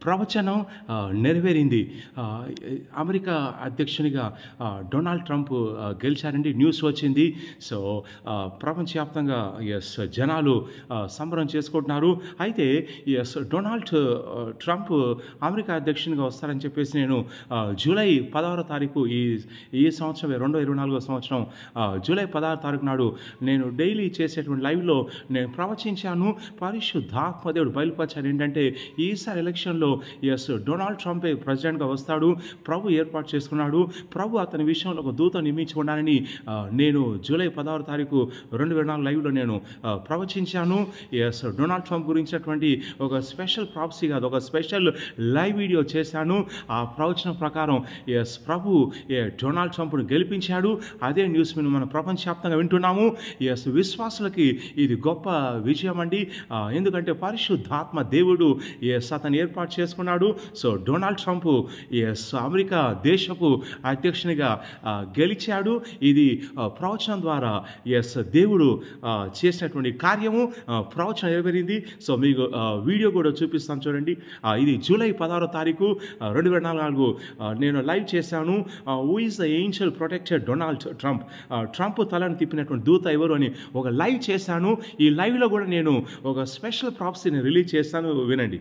ప్రవచనం ఆ, నెరవేరింది ఆ, అమెరికా అధ్యక్షునిగా ఆ, డొనాల్డ్ ట్రంప్ ఆ, గెలిచారండి న్యూస్ వచ్చింది సో ఆ, ప్రపంచవ్యాప్తంగా ఎస్ జనాలు ఆ, సంబరం చేసుకుంటున్నారు అయితే ఎస్ డొనాల్డ్ ఆ, ట్రంప్ అమెరికా అధ్యక్షునిగా వస్తారని చెప్పేసి నేను ఆ, జూలై పదహారో తారీఖు ఈ ఈ సంవత్సరం రెండో ఇరవై నాలుగో సంవత్సరం ఆ, జూలై పదహారు తారీఖు నాడు నేను డైలీ చేసేటువంటి లైవ్లో నేను ప్రవచించాను పరిశుద్ధాత్మదేవుడు బయలుపరిచాను ఏంటంటే ఈసారి ఎలక్షన్లో ఎస్ డొనాల్డ్ ట్రంపే ప్రెసిడెంట్గా వస్తాడు ప్రభు ఏర్పాటు చేసుకున్నాడు ప్రభు అతని విషయంలో ఒక దూత నియమించుకున్నానని ఆ, నేను జూలై పదహారు తారీఖు రెండు వేల నాలుగు లైవ్లో నేను ఆ, ప్రవచించాను ఎస్ డొనాల్డ్ ట్రంప్ గురించినటువంటి ఒక స్పెషల్ ప్రాప్సీ కాదు ఒక స్పెషల్ లైవ్ వీడియో చేశాను ఆ ప్రవచనం ప్రకారం ఎస్ ప్రభు ఏ, డొనాల్డ్ ట్రంప్ను గెలిపించాడు అదే న్యూస్ మేము మన ప్రపంచవ్యాప్తంగా వింటున్నాము ఎస్ విశ్వాసులకి ఇది గొప్ప విజయం అండి ఆ, ఎందుకంటే పరిశుద్ధాత్మ దేవుడు ఎస్ అతను ఏర్పాటు చేసుకున్నాడు so Donald Trump yes America దేశపు అధ్యక్షునిగా ఆ, గెలిచాడు ఇది ఆ, ప్రవచనం ద్వారా ఎస్ దేవుడు ఆ, చేసినటువంటి కార్యము ఆ, ప్రవచనం నెరవేరింది సో మీకు ఆ, వీడియో కూడా చూపిస్తాను చూడండి ఆ, ఇది జూలై పదహారో తారీఖు ఆ, రెండు వేల నాలుగు ఆ, నేను లైవ్ చేశాను హూ ఈస్ ద ఏంషల్ ప్రొటెక్టెడ్ డొనాల్డ్ ట్రంప్ ఆ, ట్రంప్ తలను తిప్పినటువంటి దూత ఎవరు అని ఒక లైవ్ చేశాను ఈ లైవ్లో కూడా నేను ఒక స్పెషల్ ప్రాప్సీని రిలీజ్ చేస్తాను వినండి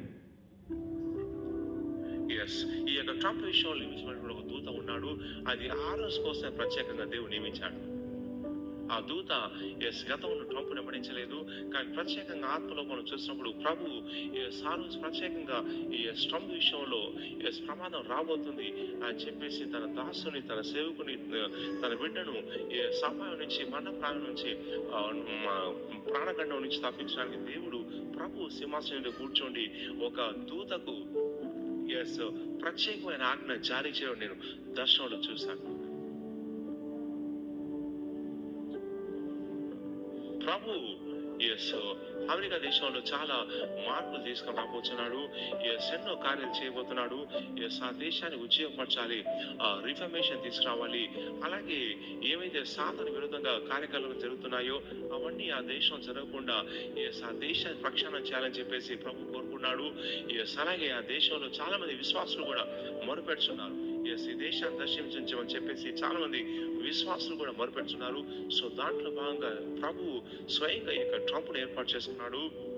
ఎస్ ఈ యొక్క ట్రంప్ విషయంలో నియమించబడిన ఒక దూత ఉన్నాడు అది ఆ రోజు కోసం ప్రత్యేకంగా దేవుడు నియమించాడు ఆ దూత ఎస్ గతంలో ట్రంప్ వెంబడించలేదు కానీ ప్రత్యేకంగా ఆత్మలో మనం చూసినప్పుడు ప్రభు ఎస్ ఆ రోజు ప్రత్యేకంగా ఈ ఎస్ ట్రంప్ విషయంలో ఎస్ ప్రమాదం రాబోతుంది అని చెప్పేసి తన దాసుని తన సేవకుని ఆ, తన బిడ్డను ఈ సమాయం నుంచి మరణ ప్రాణం నుంచి ఆ, మ- ప్రాణగండం నుంచి తప్పించడానికి దేవుడు ప్రభు సింహాసనంలో కూర్చోండి ఒక దూతకు ఎస్ ప్రత్యేకమైన ఆజ్ఞ జారీ చేయడం నేను దర్శనంలో చూశాను ప్రభు ఎస్ అమెరికా దేశంలో చాలా మార్పులు తీసుకొని రాబోతున్నాడు ఎస్ ఎన్నో కార్యాలు చేయబోతున్నాడు ఎస్ ఆ దేశాన్ని ఉద్యోగపరచాలి రిఫర్మేషన్ తీసుకురావాలి అలాగే ఏవైతే సాధన విరుద్ధంగా కార్యకలాపాలు జరుగుతున్నాయో అవన్నీ ఆ దేశం జరగకుండా ఎస్ ఆ దేశాన్ని ప్రక్షాళన చేయాలని చెప్పేసి ప్రభు కోరుకున్నాడు ఎస్ అలాగే ఆ దేశంలో చాలా మంది విశ్వాసులు కూడా మొరుపెడుతున్నారు ఎస్ ఈ దేశాన్ని దర్శించమని చెప్పేసి చాలా మంది విశ్వాసులు కూడా మొరుపెడుతున్నారు సో దాంట్లో భాగంగా ప్రభు స్వయంగా ఈ యొక్క ట్రంప్ను ఏర్పాటు చేసుకున్నాడు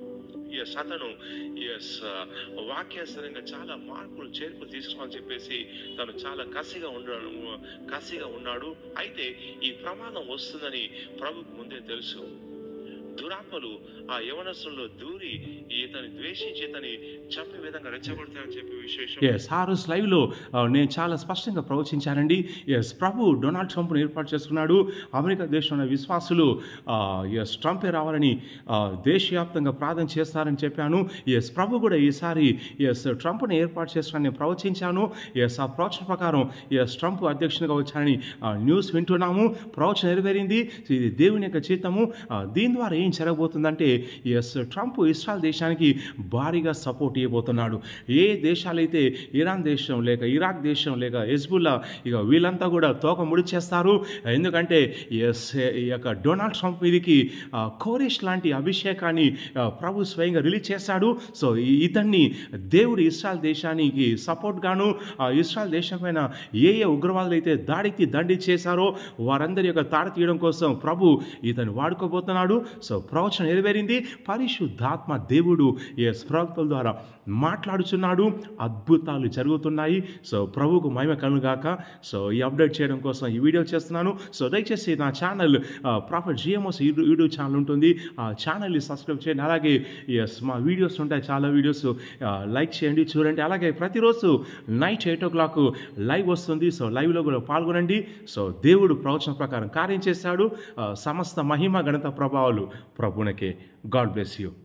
ఎస్ అతను ఎస్ వాక్యాసరంగా చాలా మార్పులు చేర్పులు తీసుకోవాలని చెప్పేసి తను చాలా కసిగా ఉండడం కసిగా ఉన్నాడు అయితే ఈ ప్రమాదం వస్తుందని ప్రభుకు ముందే తెలుసు దురాత్మలు ఆ యవనస్తుల్లో దూరి ఇతని ద్వేషించి ఇతని చంపే విధంగా రెచ్చగొడతారని చెప్పే విశేషం ఎస్ ఆ రోజు లైవ్లో నేను చాలా స్పష్టంగా ప్రవచించానండి ఎస్ ప్రభు డొనాల్డ్ ట్రంప్ను ఏర్పాటు చేసుకున్నాడు అమెరికా దేశంలో విశ్వాసులు ఎస్ ట్రంపే రావాలని ఆ, దేశవ్యాప్తంగా ప్రార్థన చేస్తారని చెప్పాను ఎస్ ప్రభు కూడా ఈసారి ఎస్ ట్రంప్ను ఏర్పాటు చేస్తున్నారని నేను ప్రవచించాను ఎస్ ఆ ప్రవచన ప్రకారం ఎస్ ట్రంప్ అధ్యక్షునిగా వచ్చారని ఆ, న్యూస్ వింటున్నాము ప్రవచన నెరవేరింది ఇది దేవుని యొక్క చిత్తము ఆ, దీని ద్వారా ఏం జరగబోతుందంటే ఎస్ ట్రంప్ ఇస్రాయల్ దేశానికి భారీగా సపోర్ట్ ఇవ్వబోతున్నాడు ఏ దేశాలైతే ఇరాన్ దేశం లేక ఇరాక్ దేశం లేక హెజ్బుల్లా ఇక వీళ్ళంతా కూడా తోక ముడిచేస్తారు ఎందుకంటే ఎస్ ఈ యొక్క డొనాల్డ్ ట్రంప్ మీదకి ఆ, కోరేష్ లాంటి అభిషేకాన్ని ఆ, ప్రభు స్వయంగా రిలీజ్ చేశాడు సో ఈ- ఇతన్ని దేవుడు ఇస్రాయల్ దేశానికి సపోర్ట్ గాను ఆ ఇస్రాయల్ దేశం పైన ఏ ఏ ఉగ్రవాదులు అయితే దాడికి దండి చేశారో వారందరి యొక్క తాడ తీయడం కోసం ప్రభు ఇతను వాడుకోబోతున్నాడు సో ప్రవచనం నెరవేరింది పరిశుద్ధాత్మ దేవుడు ఏ ప్రవక్తల ద్వారా మాట్లాడుచున్నాడు అద్భుతాలు జరుగుతున్నాయి సో ప్రభువుకు మహిమ కలుగాక సో ఈ అప్డేట్ చేయడం కోసం ఈ వీడియో చేస్తున్నాను సో దయచేసి నా channel profit GMOs YouTube channel ఉంటుంది ఆ ఛానల్ని సబ్స్క్రైబ్ చేయండి అలాగే ఎస్ మా వీడియోస్ ఉంటాయి చాలా వీడియోస్ లైక్ చేయండి చూడండి అలాగే ప్రతిరోజు night eight o'clock live వస్తుంది సో లైవ్లో కూడా పాల్గొనండి సో దేవుడు ప్రవచన ప్రకారం కార్యం చేశాడు ఆ, సమస్త మహిమ గణత ప్రభావాలు ప్రభునకే గాడ్ బ్లెస్ యూ